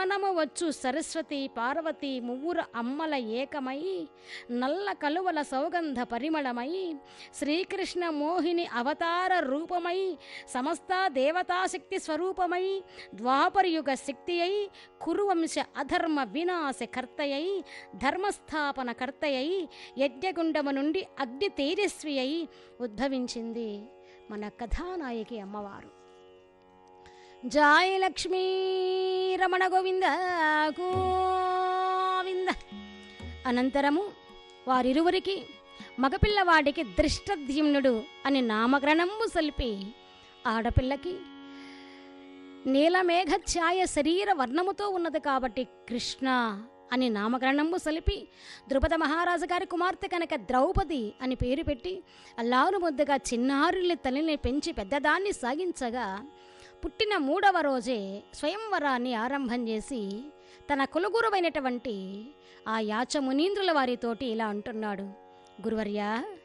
జ్ఞానము వచ్చు సరస్వతి పార్వతి మువ్వురు అమ్మల ఏకమై నల్ల కలువల సౌగంధ పరిమళమై శ్రీకృష్ణ మోహిని అవతార రూపమై సమస్త దేవతాశక్తి స్వరూపమై ద్వాపరయుగ శక్తి అయి కురువంశ అధర్మ వినాశ కర్తయై ధర్మస్థాపన కర్తయై యజ్ఞగుండము నుండి అగ్ని తేజస్వి అయి ఉద్భవించింది మన కథానాయకి అమ్మవారు జాయ లక్ష్మీ రమణ గోవింద గోవింద అనంతరము వారిరువురికి మగపిల్లవాడికి దృష్టద్యుమ్నుడు అని నామకరణము సలిపి ఆడపిల్లకి నీలమేఘ ఛాయ శరీర వర్ణముతో ఉన్నది కాబట్టి కృష్ణ అని నామకరణము సలిపి ద్రుపద మహారాజు గారి కుమార్తె కనుక ద్రౌపది అని పేరు పెట్టి అల్లారు ముద్దుగా చిన్నారుల్ని తల్లిని పెంచి పెద్దదాన్ని సాగించగా పుట్టిన మూడవ రోజే స్వయంవరాన్ని ఆరంభం చేసి తన కులగురువైనటువంటి ఆ యాచ మునీంద్రుల వారితోటి ఇలా అంటున్నాడు గురువర్యా